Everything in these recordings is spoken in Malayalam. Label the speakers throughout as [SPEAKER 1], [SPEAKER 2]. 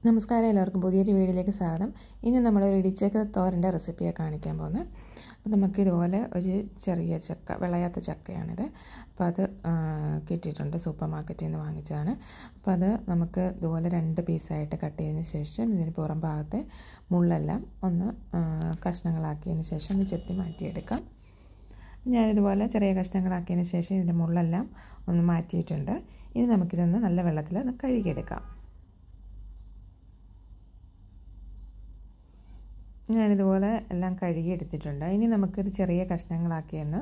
[SPEAKER 1] നമസ്കാരം എല്ലാവർക്കും പുതിയൊരു വീഡിയോയിലേക്ക് സ്വാഗതം ഇനി നമ്മളൊരു ഇടിച്ചക്ക തോരൻ്റെ റെസിപ്പിയെ കാണിക്കാൻ പോകുന്നത് അപ്പോൾ നമുക്ക് ഇതുപോലെ ഒരു ചെറിയ ചക്ക വിളയാത്ത ചക്കയാണിത് അപ്പോൾ അത് കിട്ടിയിട്ടുണ്ട് സൂപ്പർ മാർക്കറ്റിൽ നിന്ന് വാങ്ങിച്ചതാണ് അപ്പോൾ അത് നമുക്ക് ഇതുപോലെ രണ്ട് പീസായിട്ട് കട്ട് ചെയ്തതിന് ശേഷം ഇതിന് പുറം ഭാഗത്തെ മുള്ളെല്ലാം ഒന്ന് കഷ്ണങ്ങളാക്കിയതിന് ശേഷം ഒന്ന് ചെത്തി മാറ്റിയെടുക്കാം ഞാനിതുപോലെ ചെറിയ കഷ്ണങ്ങളാക്കിയതിന് ശേഷം ഇതിൻ്റെ മുള്ളെല്ലാം ഒന്ന് മാറ്റിയിട്ടുണ്ട് ഇനി നമുക്കിതൊന്ന് നല്ല വെള്ളത്തിൽ ഒന്ന് കഴുകിയെടുക്കാം ഞാനിതുപോലെ എല്ലാം കഴുകി എടുത്തിട്ടുണ്ട് ഇനി നമുക്കിത് ചെറിയ കഷ്ണങ്ങളാക്കിയെന്ന്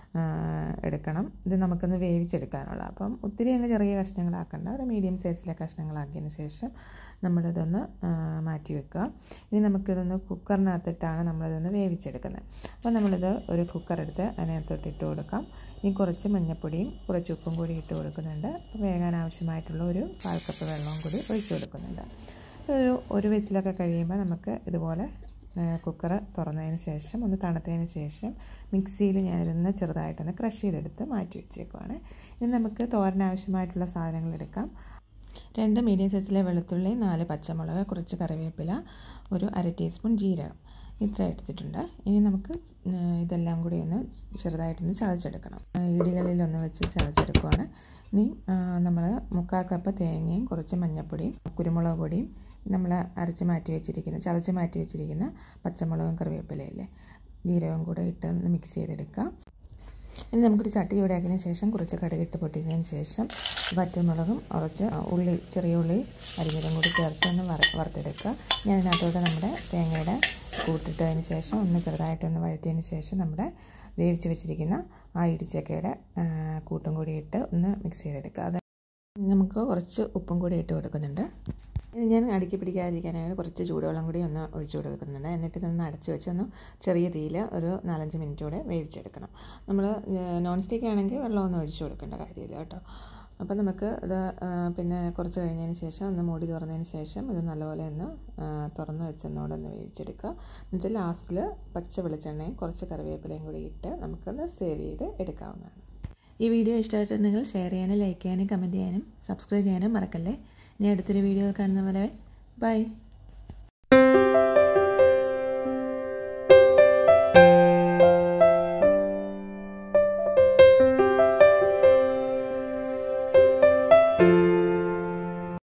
[SPEAKER 1] എടുക്കണം ഇത് നമുക്കൊന്ന് വേവിച്ചെടുക്കാനുള്ള അപ്പം ഒത്തിരി അങ്ങ് ചെറിയ കഷ്ണങ്ങളാക്കണ്ട ഒരു മീഡിയം സൈസിലെ കഷ്ണങ്ങളാക്കിയതിന് ശേഷം നമ്മളിതൊന്ന് മാറ്റി വെക്കുക ഇനി നമുക്കിതൊന്ന് കുക്കറിനകത്തിട്ടാണ് നമ്മളിതൊന്ന് വേവിച്ചെടുക്കുന്നത് അപ്പോൾ നമ്മളിത് ഒരു കുക്കർ എടുത്ത് അതിനകത്തോട്ട് ഇട്ട് കൊടുക്കാം ഇനി കുറച്ച് മഞ്ഞൾപ്പൊടിയും കുറച്ച് ഉപ്പും കൂടി ഇട്ട് കൊടുക്കുന്നുണ്ട് വേകാൻ ആവശ്യമായിട്ടുള്ള ഒരു പാൽ കപ്പ് വെള്ളവും കൂടി ഒഴിച്ചു കൊടുക്കുന്നുണ്ട് ഒരു ഒരു വിസിലൊക്കെ കഴിയുമ്പോൾ നമുക്ക് ഇതുപോലെ കുക്കർ തുറന്നതിന് ശേഷം ഒന്ന് തണുത്തതിന് ശേഷം മിക്സിയിൽ ഞാനിതൊന്ന് ചെറുതായിട്ടൊന്ന് ക്രഷ് ചെയ്തെടുത്ത് മാറ്റി വെച്ചേക്കുവാണ് ഇനി നമുക്ക് തോരൻ ആവശ്യമായിട്ടുള്ള സാധനങ്ങൾ എടുക്കാം രണ്ട് മീഡിയം സൈസിലെ വെളുത്തുള്ളി നാല് പച്ചമുളക് കുറച്ച് കറിവേപ്പില ഒരു അര ടീസ്പൂൺ ജീരകം ഇത്ര എടുത്തിട്ടുണ്ട് ഇനി നമുക്ക് ഇതെല്ലാം കൂടി ഒന്ന് ചെറുതായിട്ടൊന്ന് ചതച്ചെടുക്കണം ഇടികളിലൊന്ന് വെച്ച് ചതച്ചെടുക്കുവാണ് ഇനി നമ്മൾ മുക്കാൽ കപ്പ് തേങ്ങയും കുറച്ച് മഞ്ഞൾപ്പൊടിയും കുരുമുളക് പൊടിയും നമ്മൾ അരച്ച് മാറ്റി വെച്ചിരിക്കുന്ന ചതച്ച് മാറ്റി വെച്ചിരിക്കുന്ന പച്ചമുളകും കറിവേപ്പിലയില്ലേ ജീരകവും കൂടെ ഇട്ട് ഒന്ന് മിക്സ് ചെയ്തെടുക്കാം ഇനി നമുക്കൊരു ചട്ടി ചൂടാക്കിയതിന് ശേഷം കുറച്ച് കടുകിട്ട് പൊട്ടിച്ചതിന് ശേഷം വറ്റൽമുളകും കുറച്ച് ഉള്ളി ചെറിയ ഉള്ളി അരിഞ്ഞതും കൂടി ചേർത്ത് ഒന്ന് വറ വറുത്തെടുക്കുക ഞാൻ ഇതിനകത്തോട്ട് നമ്മുടെ തേങ്ങയുടെ കൂട്ടിട്ടതിന് ശേഷം ഒന്ന് ചെറുതായിട്ടൊന്ന് വഴറ്റിയതിന് ശേഷം നമ്മുടെ വേവിച്ച് വെച്ചിരിക്കുന്ന ആ ഇടിച്ചക്കയുടെ കൂട്ടും കൂടി ഇട്ട് ഒന്ന് മിക്സ് ചെയ്തെടുക്കുക അത് നമുക്ക് കുറച്ച് ഉപ്പും കൂടി ഇട്ട് കൊടുക്കുന്നുണ്ട് ഇനി ഞാൻ അടുക്കി പിടിക്കാതിരിക്കാനായിട്ട് കുറച്ച് ചൂടുവെള്ളം കൂടി ഒന്ന് ഒഴിച്ചു കൊടുക്കുന്നുണ്ട് എന്നിട്ട് ഇതൊന്ന് അടച്ച് വെച്ച് ഒന്ന് ചെറിയ തീയിൽ ഒരു നാലഞ്ച് മിനിറ്റ് കൂടെ വേവിച്ചെടുക്കണം നമ്മൾ നോൺ സ്റ്റിക്ക് ആണെങ്കിൽ വെള്ളമൊന്നും ഒഴിച്ചു കൊടുക്കേണ്ട കാര്യമില്ല കേട്ടോ അപ്പോൾ നമുക്ക് ഇത് പിന്നെ കുറച്ച് കഴിഞ്ഞതിന് ശേഷം ഒന്ന് മൂടി തുറന്നതിന് ശേഷം ഇത് നല്ലപോലെ ഒന്ന് തുറന്ന് വെച്ചൊന്നുകൂടെ ഒന്ന് വേവിച്ചെടുക്കുക എന്നിട്ട് ലാസ്റ്റിൽ പച്ച വെളിച്ചെണ്ണയും കുറച്ച് കറിവേപ്പിലയും കൂടി ഇട്ട് നമുക്കൊന്ന് സേവ് ചെയ്ത് എടുക്കാവുന്നതാണ് ഈ വീഡിയോ ഇഷ്ടമായിട്ടുണ്ടെങ്കിൽ ഷെയർ ചെയ്യാനും ലൈക്ക് ചെയ്യാനും കമൻറ്റ് ചെയ്യാനും സബ്സ്ക്രൈബ് ചെയ്യാനും മറക്കല്ലേ ഇനി അടുത്തൊരു വീഡിയോ കാണുന്നവരെ ബൈ